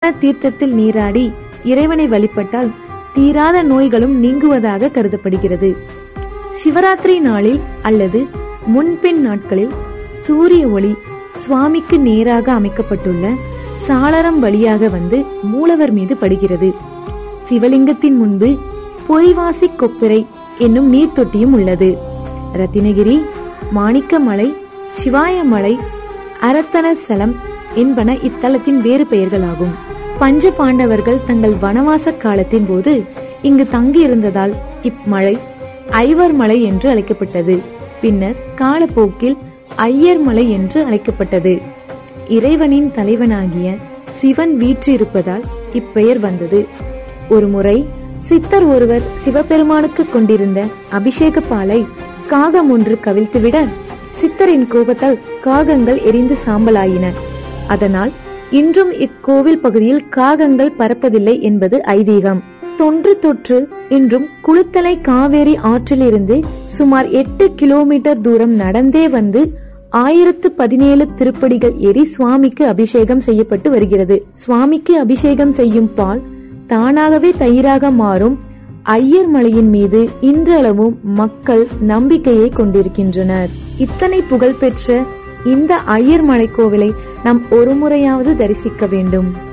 தீர்த்தத்தில் நீராடி இறைவனை வழிபட்டால் தீராத நோய்களும் நீங்குவதாக கருதப்படுகிறது சிவராத்திரி நாளில் அல்லது முன்பின் நாட்களில் சூரிய ஒளி சுவாமிக்கு நேராக அமைக்கப்பட்டுள்ள சாளரம் வழியாக வந்து மூலவர் மீது படுகிறது சிவலிங்கத்தின் முன்பு பொய்வாசி கொப்பிரை என்னும் நீர்த்தொட்டியும் உள்ளது ரத்தினகிரி மாணிக்கமலை சிவாயமலை அரத்தனசலம் என்பன இத்தலத்தின் வேறு பெயர்களாகும் பஞ்ச பாண்டவர்கள் தங்கள் வனவாச காலத்தின் போது இங்கு தங்கியிருந்ததால் இம்மலை ஐவர் மலை என்று அழைக்கப்பட்டது பின்னர் காலப்போக்கில் ஐயர் மலை என்று அழைக்கப்பட்டது இறைவனின் தலைவனாகிய சிவன் வீற்றிருப்பதால் இப்பெயர் வந்தது ஒருமுறை சித்தர் ஒருவர் சிவபெருமானுக்கு கொண்டிருந்த அபிஷேக பாலை காகம் ஒன்று கவிழ்த்துவிட சித்தரின் கோபத்தால் காகங்கள் எரிந்து சாம்பலாயின அதனால் இன்றும் இக்கோவில் பகுதியில் காகங்கள் பறப்பதில்லை என்பது ஐதீகம் தொன்று தொற்று இன்றும் குளுத்தலை காவேரி ஆற்றிலிருந்து சுமார் எட்டு கிலோமீட்டர் தூரம் நடந்தே வந்து ஆயிரத்து பதினேழு திருப்படிகள் ஏறி சுவாமிக்கு அபிஷேகம் செய்யப்பட்டு வருகிறது சுவாமிக்கு அபிஷேகம் செய்யும் பால் தானாகவே தயிராக மாறும் ஐயர் மலையின் மீது இன்றளவும் மக்கள் நம்பிக்கையை கொண்டிருக்கின்றனர் இத்தனை புகழ்பெற்ற இந்த ஐயர் மலை கோவிலை நாம் ஒரு முறையாவது தரிசிக்க வேண்டும்